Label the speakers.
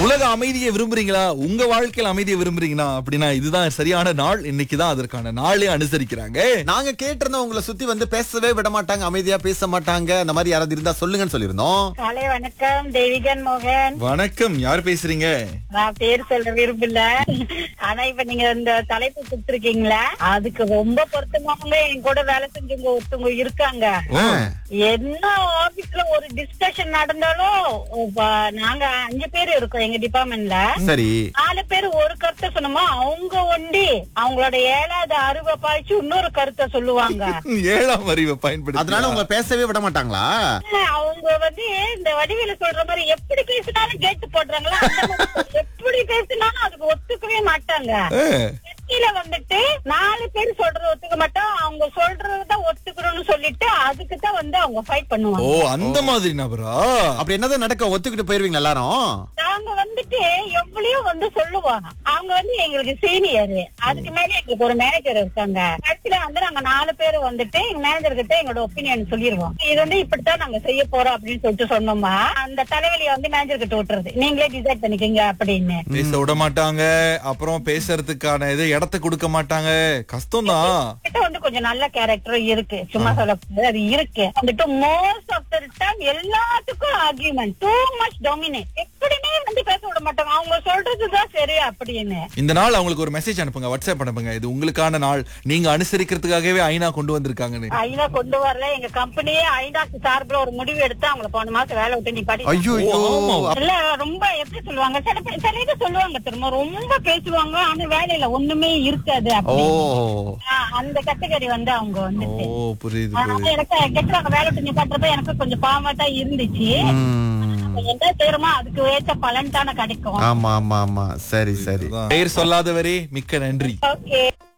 Speaker 1: உலக அமைதியை விரும்புறீங்களா உங்க வாழ்க்கையில அமைதியை விரும்புறீங்களா அப்படின்னா இதுதான் சரியான நாள் இன்னைக்கு தான் அதற்கான நாளே அனுசரிக்கிறாங்க
Speaker 2: நாங்க கேட்டிருந்தோம் உங்களை சுத்தி வந்து பேசவே விட மாட்டாங்க அமைதியா பேச மாட்டாங்க அந்த மாதிரி யாராவது இருந்தா சொல்லுங்கன்னு சொல்லியிருந்தோம்
Speaker 3: காலை வணக்கம் தேவிகன் மோகன்
Speaker 1: வணக்கம் யார் பேசுறீங்க
Speaker 3: நான் பேர் சொல்ல விரும்பல ஆனா இப்ப நீங்க இந்த தலைப்பு கொடுத்துருக்கீங்களா அதுக்கு ரொம்ப பொருத்தமானவங்க என் கூட வேலை செஞ்சவங்க ஒருத்தவங்க இருக்காங்க
Speaker 1: ஓ,
Speaker 3: என்ன ஆபீஸ்ல ஒரு டிஸ்கஷன் நடந்தாலும் இப்ப நாங்க அஞ்சு பேர் இருக்கோம் எங்க டிபார்ட்மெண்ட்ல
Speaker 2: சரி
Speaker 3: நாலு பேர் ஒரு கருத்தை சொன்னோமா அவங்க ஒண்டி அவங்களோட ஏழாவது அறுவை பாய்ச்சி இன்னொரு கருத்தை சொல்லுவாங்க
Speaker 1: ஏழாம் அறிவை பயன்படுத்தி
Speaker 2: அதனால உங்களை பேசவே விட மாட்டாங்களா
Speaker 3: அவங்க வந்து இந்த வடிவேல சொல்ற மாதிரி எப்படி பேசினாலும் கேட்டு போடுறாங்களா அந்த மாதிரி எப்படி பேசினாலும் அதுக்கு ஒத்துக்கவே மாட்டாங்க கட்சியில வந்துட்டு நாலு பேர் சொல்றது ஒத்துக்க மாட்டோம் அவங்க சொல்றதுதான் ஒத்துக்கணும்னு சொல்லிட்டு அதுக்கு தான் வந்து அவங்க ஃபைட்
Speaker 1: ஓ
Speaker 3: பண்ணுவாங்க
Speaker 1: அந்த மாதிரி நபரா
Speaker 2: அப்படி என்னதான் நடக்க ஒத்துக்கிட்டு போயிருவீங்க எல்லாரும்
Speaker 3: நாங்க வந்துட்டு எவ்வளவு வந்து சொல்லுவாங்க அவங்க வந்து எங்களுக்கு சீனியர் அதுக்கு மேல எங்களுக்கு ஒரு மேனேஜர் இருக்காங்க கட்சியில வந்து நாங்க நாலு பேர் வந்துட்டு எங்க மேனேஜர் கிட்ட எங்களோட ஒப்பீனியன் சொல்லிருவோம் இது வந்து இப்படித்தான் நாங்க செய்ய போறோம் அப்படின்னு சொல்லிட்டு சொன்னோமா அந்த தலைவலியை வந்து மேனேஜர் கிட்ட விட்டுறது நீங்களே டிசைட் பண்ணிக்கங்க அப்படின்னு
Speaker 1: பேச விட மாட்டாங்க அப்புறம் பேசுறதுக்கான இது இடத்த கொடுக்க மாட்டாங்க கஷ்டம் தான்
Speaker 3: கிட்ட வந்து கொஞ்சம் நல்ல கேரக்டரும் இருக்கு சும்மா சொல்ல அது இருக்கு வந்துட்டு மோஸ்ட் ஆஃப் த டைம் எல்லாத்துக்கும் ஆர்கியூமெண்ட் டூ மச் டொமினேட் எப்படியுமே வந்து பேச விட மாட்டாங்க அவங்க சொல்றதுதான் சரி அப்படின்னு
Speaker 1: இந்த நாள் அவங்களுக்கு ஒரு மெசேஜ் அனுப்புங்க வாட்ஸ்அப் அனுப்புங்க இது உங்களுக்கான நாள் நீங்க அனுசரிக்கிறதுக்காகவே ஐநா கொண்டு வந்திருக்காங்கன்னு
Speaker 3: ஐநா கொண்டு வரல எங்க கம்பெனியே ஐநாக்கு சார்பில் ஒரு முடிவு எடுத்து அவங்கள போன மாசம் வேலை விட்டு நிப்பாட்டி
Speaker 2: ஐயோ
Speaker 1: ஓ, ஆமா.
Speaker 3: இல்ல ரொம்ப எப்படி சொல்லுவாங்க சில பேர் சில இது சொல்லுவாங்க திரும்ப ரொம்ப பேசுவாங்க ஆனா வேலையில ஒண்ணுமே இருக்காது
Speaker 2: ஓ
Speaker 3: அப்படி ஆ, அந்த கேட்டகரி வந்து அவங்க
Speaker 1: ஓ
Speaker 3: வந்துட்டு
Speaker 1: புரியுது
Speaker 3: ஆனா
Speaker 1: புரியுது
Speaker 3: எனக்கு கெட்டுறாங்க வேலை விட்டு நிப்பாட்டுறப்ப எனக்கு கொஞ்சம் பாவமா தான் இருந்துச்சு
Speaker 2: ம்.
Speaker 3: நம்ம என்ன செய்யறோமோ அதுக்கு ஏற்ற பலன் தானே கிடைக்கும்
Speaker 2: ஆமா ஆமா ஆமா சரி சரி
Speaker 1: பெயர் சொல்லாதவரே மிக்க நன்றி
Speaker 3: ஓகே